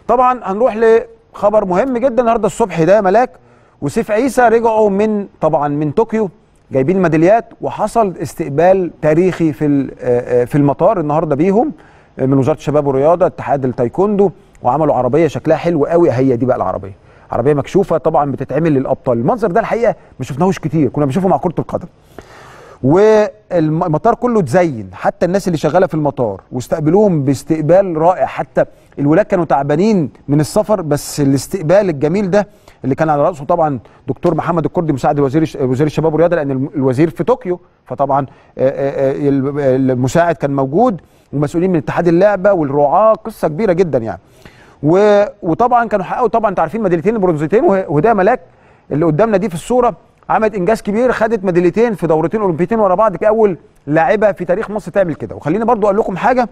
طبعا هنروح لخبر مهم جدا النهارده الصبح ده ملاك وسيف عيسى رجعوا من طبعا من طوكيو جايبين الميداليات وحصل استقبال تاريخي في في المطار النهارده بيهم من وزاره الشباب والرياضه اتحاد التايكوندو وعملوا عربيه شكلها حلو قوي هي دي بقى العربيه عربيه مكشوفه طبعا بتتعمل للابطال المنظر ده الحقيقه ما شفناهوش كتير كنا بنشوفه مع كره القدم والمطار كله اتزين حتى الناس اللي شغاله في المطار واستقبلوهم باستقبال رائع حتى الولاد كانوا تعبانين من السفر بس الاستقبال الجميل ده اللي كان على راسه طبعا دكتور محمد الكردي مساعد وزير وزير الشباب والرياضه لان الوزير في طوكيو فطبعا المساعد كان موجود ومسؤولين من اتحاد اللعبه والرعاه قصه كبيره جدا يعني وطبعا كانوا حققوا طبعا انتوا عارفين ميداليتين برونزيتين وهدى ملاك اللي قدامنا دي في الصوره عملت انجاز كبير خدت ميداليتين في دورتين اولمبيتين ورا بعض كاول لاعبه في تاريخ مصر تعمل كده وخليني برضو اقول لكم حاجه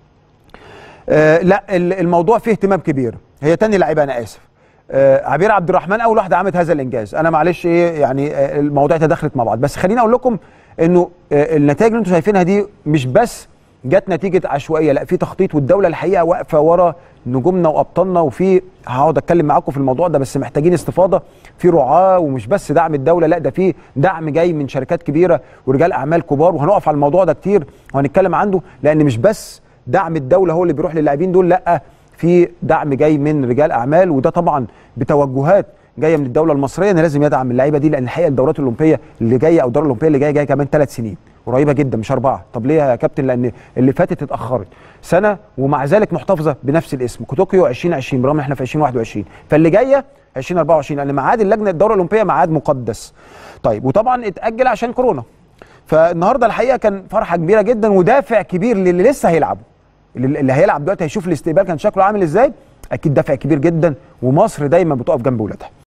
آه لا الموضوع فيه اهتمام كبير هي تاني لاعبه انا اسف آه عبير عبد الرحمن اول واحده عملت هذا الانجاز انا معلش ايه يعني آه المواضيع تدخلت مع بعض بس خليني اقول لكم انه آه النتائج اللي انتم شايفينها دي مش بس جت نتيجه عشوائيه لا في تخطيط والدوله الحقيقه واقفه ورا نجومنا وابطالنا وفي هقعد اتكلم معاكم في الموضوع ده بس محتاجين استفاضه في رعاه ومش بس دعم الدوله لا ده في دعم جاي من شركات كبيره ورجال اعمال كبار وهنقف على الموضوع ده كتير وهنتكلم عنده لان مش بس دعم الدوله هو اللي بيروح للاعبين دول لا في دعم جاي من رجال اعمال وده طبعا بتوجهات جايه من الدوله المصريه ان لازم يدعم اللعيبه دي لان الحقيقه الدورات الاولمبيه اللي جايه او الدوره الاولمبيه اللي جايه جايه كمان ثلاث سنين قريبه جدا مش اربعه طب ليه يا كابتن لان اللي فاتت اتاخرت سنه ومع ذلك محتفظه بنفس الاسم طوكيو 2020 برغم ان احنا في 2021 فاللي جايه 2024 لان ميعاد اللجنه الدوره الاولمبيه ميعاد مقدس طيب وطبعا اتاجل عشان كورونا فالنهارده الحقيقه كان فرحه كبيره جدا ودافع كبير للي لسه هيلعبوا اللي هيلعب دلوقتي هيشوف الاستقبال كان شكله عامل ازاي اكيد دافع كبير جدا ومصر دايما بتقف جنب ولادها